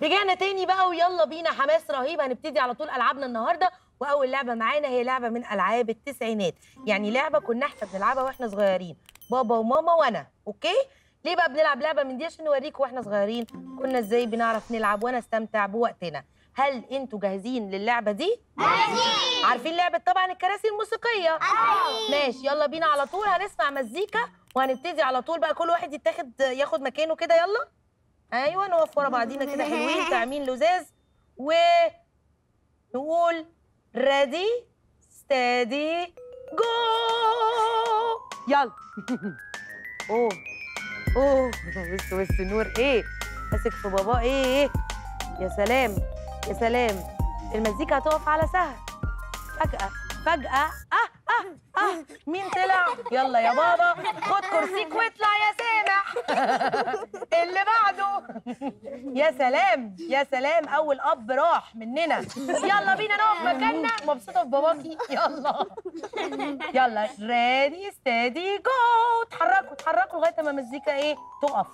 رجعنا تاني بقى ويلا بينا حماس رهيب هنبتدي على طول العابنا النهارده واول لعبه معانا هي لعبه من العاب التسعينات يعني لعبه كنا احنا بنلعبها واحنا صغيرين بابا وماما وانا اوكي ليه بقى بنلعب لعبه من دي عشان نوريكم واحنا صغيرين كنا ازاي بنعرف نلعب ونستمتع بوقتنا هل انتوا جاهزين للعبه دي جاهزين عارفين لعبه طبعا الكراسي الموسيقيه ماشي يلا بينا على طول هنسمع مزيكا وهنبتدي على طول بقى كل واحد يتاخد ياخد مكانه كده يلا ايوه نقف ورا بعضينا كده حلوين تعمين لزاز و نقول ريدي ستادي جو يلا اوه اوه بص بص النور ايه ماسك في باباه ايه ايه يا سلام يا سلام المزيكا هتقف على سهل فجأة فجأة اه اه اه مين طلع؟ يلا يا بابا خد كرسيك واطلع يا سامح اللي بعده يا سلام يا سلام اول اب راح مننا يلا بينا نقف مكاننا مبسوطه في باباكي يلا يلا ريدي ستادي جو اتحركوا اتحركوا لغايه ما المزيكا ايه تقف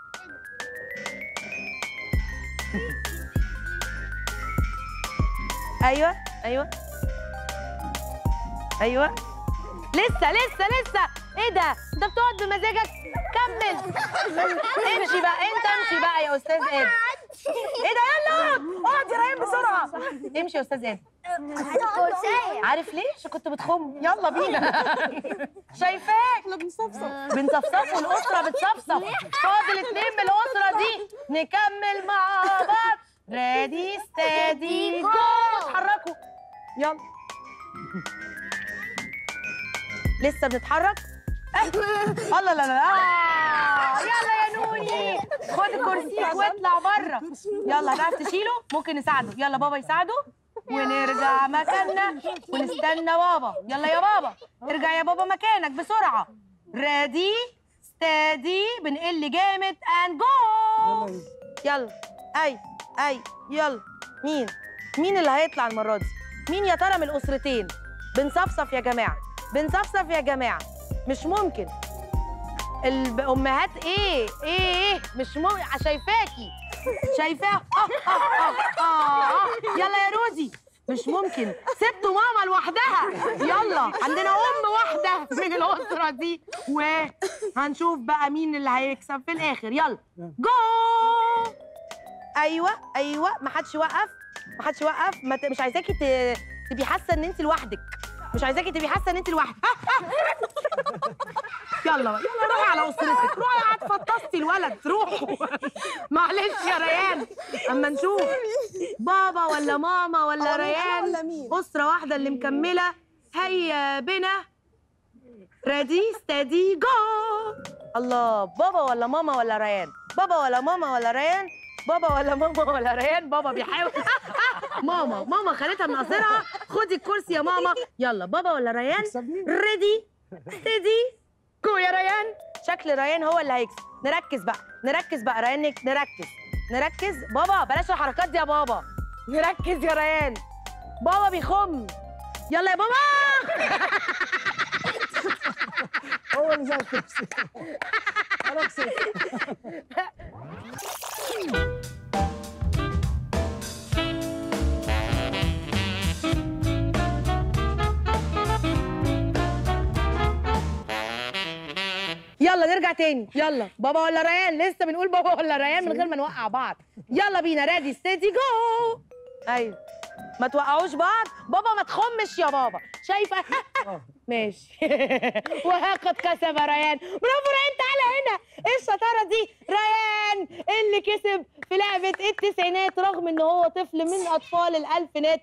ايوه ايوه ايوه لسه لسه لسه ايه ده انت بتقعد بمزاجك كمل امشي بقى انت امشي بقى يا استاذ ادم ايه ده يلا اقعد يا ريان بسرعه امشي يا استاذ ادم كرسية عارف ليه عشان كنت بتخم يلا بينا شايفاك بنصفصف بنصفصف والاسره بتصفصف فاضل اتنين من الاسره دي نكمل مع بعض ريدي ستادي جو اتحركوا يلا لسه بنتحرك أه. الله لا لا آه. يلا يا نوني خد كرسيك واطلع بره يلا هتعرف تشيله ممكن نساعده يلا بابا يساعده ونرجع مكاننا ونستنى بابا يلا يا بابا ارجع يا بابا مكانك بسرعه ريدي ستادي بنقل جامد اند جو يلا اي اي يلا مين مين اللي هيطلع المره دي مين يا ترى من الاسرتين بنصفصف يا جماعه بنصفصف يا جماعه مش ممكن الامهات ايه ايه ايه مش ممكن شايفاكي شايفاه آه آه آه آه آه. يلا يا روزي مش ممكن سبتوا ماما لوحدها يلا عندنا ام واحده من الاسره دي وهنشوف بقى مين اللي هيكسب في الاخر يلا جو ايوه ايوه ما حدش يوقف ما حدش يوقف ما ت... مش عايزاكي ت... تبقي حاسه ان انت لوحدك مش عايزاكي تبقي حاسه ان انت لوحدك يلا بقى يلا روحي على اسرتك روحي هتفطستي الولد روحوا معلش يا ريان اما نشوف بابا ولا ماما ولا ولا ريان ولا مين؟ اسره واحده اللي مكمله هيا بنا ريدي ستادي جو الله بابا ولا ماما ولا ريان بابا ولا ماما ولا ريان بابا ولا ماما ولا ريان بابا بيحاول ماما ماما خدتها من قصرها خدي الكرسي يا ماما يلا بابا ولا ريان ريدي ستدي جو يا ريان شكل ريان هو اللي هيكسب نركز بقى نركز بقى ريانك نركز نركز بابا بلاش الحركات دي يا بابا نركز يا ريان بابا بيخم يلا يا بابا هو اللي زي الكرسي انا كسبت يلا نرجع تاني يلا بابا ولا ريان لسه بنقول بابا ولا ريان من غير ما نوقع بعض يلا بينا ريدي ستيدي جو ايوه ما توقعوش بعض بابا ما تخمش يا بابا شايفه ماشي وها قد كسب ريان برافو ريان تعالى هنا ايه الشطاره دي ريان اللي كسب في لعبه التسعينات رغم ان هو طفل من اطفال الالفينات